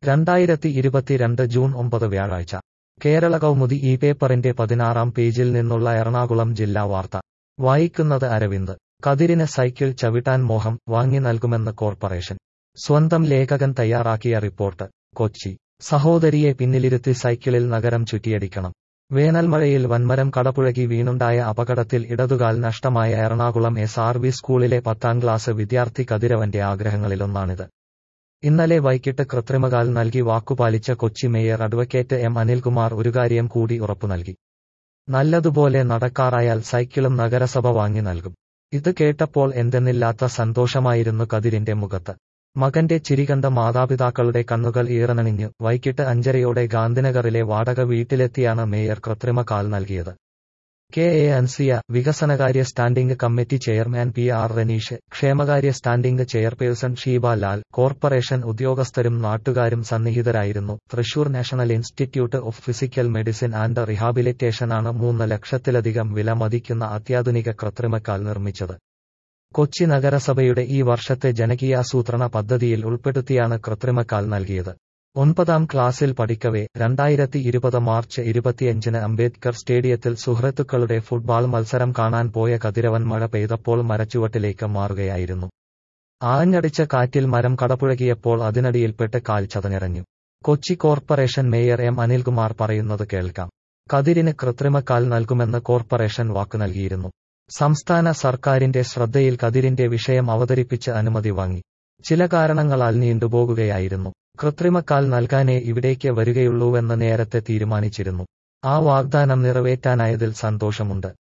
രണ്ടായിരത്തി ഇരുപത്തിരണ്ട് ജൂൺ ഒമ്പത് വ്യാഴാഴ്ച കേരള കൗമുദി ഈ പേപ്പറിന്റെ പതിനാറാം പേജിൽ നിന്നുള്ള എറണാകുളം ജില്ലാ വാർത്ത വായിക്കുന്നത് അരവിന്ദ് കതിരിന് സൈക്കിൾ ചവിട്ടാൻ മോഹം വാങ്ങി നൽകുമെന്ന് കോർപ്പറേഷൻ സ്വന്തം ലേഖകൻ തയ്യാറാക്കിയ റിപ്പോർട്ട് കൊച്ചി സഹോദരിയെ പിന്നിലിരുത്തി സൈക്കിളിൽ നഗരം ചുറ്റിയടിക്കണം വേനൽമഴയിൽ വൻമരം കടപുഴകി വീണുണ്ടായ അപകടത്തിൽ ഇടതുകാൽ നഷ്ടമായ എറണാകുളം എസ് ആർ വി സ്കൂളിലെ പത്താം ക്ലാസ് വിദ്യാർത്ഥി കതിരവന്റെ ആഗ്രഹങ്ങളിലൊന്നാണിത് ഇന്നലെ വൈകിട്ട് കൃത്രിമകാൽ നൽകി വാക്കുപാലിച്ച Kochi mayor advocate M Anilkumar ഒരു കാര്യം കൂടി ഉറപ്പു നൽകി നല്ലതുപോലെ നടക്കാറായാൽ സൈക്കിളും നഗരസഭ വാങ്ങി നൽകും ഇത് കേട്ടപ്പോൾ എന്തെന്നില്ലാത്ത സന്തോഷമായിരുന്നു കതിരിന്റെ മുഖത്ത് മകന്റെ ചിരികണ്ട മാതാപിതാക്കളുടെ കണ്ണുകൾ ഈറനണിഞ്ഞു വൈകിട്ട് അഞ്ചരയോടെ ഗാന്ധിനഗറിലെ വാടക വീട്ടിലെത്തിയാണ് മേയർ കൃത്രിമ കാൽ നൽകിയത് കെ എ അൻസിയ വികസനകാര്യ standing committee chairman P R Raneesh ക്ഷേമകാര്യ standing chairperson Sheeba Lal corporation ഉദ്യോഗസ്ഥരും നാട്ടുകാരും സന്നിഹിതരായിരുന്നു Thrissur national institute of physical medicine and റിഹാബിലിറ്റേഷനാണ് മൂന്ന് ലക്ഷത്തിലധികം വില മതിക്കുന്ന അത്യാധുനിക കൃത്രിമക്കാൽ നിർമ്മിച്ചത് കൊച്ചി നഗരസഭയുടെ ഈ വർഷത്തെ ജനകീയാസൂത്രണ പദ്ധതിയിൽ ഉൾപ്പെടുത്തിയാണ് കൃത്രിമക്കാൽ നൽകിയത് ഒൻപതാം ക്ലാസ്സിൽ പഠിക്കവേ രണ്ടായിരത്തി ഇരുപത് മാർച്ച് ഇരുപത്തിയഞ്ചിന് അംബേദ്കർ സ്റ്റേഡിയത്തിൽ സുഹൃത്തുക്കളുടെ ഫുട്ബോൾ മത്സരം കാണാൻ പോയ കതിരവൻ മഴ പെയ്തപ്പോൾ മരച്ചുവട്ടിലേക്ക് മാറുകയായിരുന്നു ആഞ്ഞടിച്ച കാറ്റിൽ മരം കടപുഴകിയപ്പോൾ അതിനടിയിൽപ്പെട്ട് കാൽ ചതഞ്ഞിറഞ്ഞു Kochi corporation mayor M Anilkumar പറയുന്നത് കേൾക്കാം കതിരിന് കൃത്രിമക്കാൽ നൽകുമെന്ന് കോർപ്പറേഷൻ വാക്കു നൽകിയിരുന്നു സംസ്ഥാന സർക്കാരിന്റെ ശ്രദ്ധയിൽ കതിരിന്റെ വിഷയം അവതരിപ്പിച്ച് അനുമതി വാങ്ങി ചില കാരണങ്ങളാൽ നീണ്ടുപോകുകയായിരുന്നു കൃത്രിമക്കാൽ നൽകാനേ ഇവിടേക്ക് വരികയുള്ളൂവെന്ന് നേരത്തെ തീരുമാനിച്ചിരുന്നു ആ വാഗ്ദാനം നിറവേറ്റാനായതിൽ സന്തോഷമുണ്ട്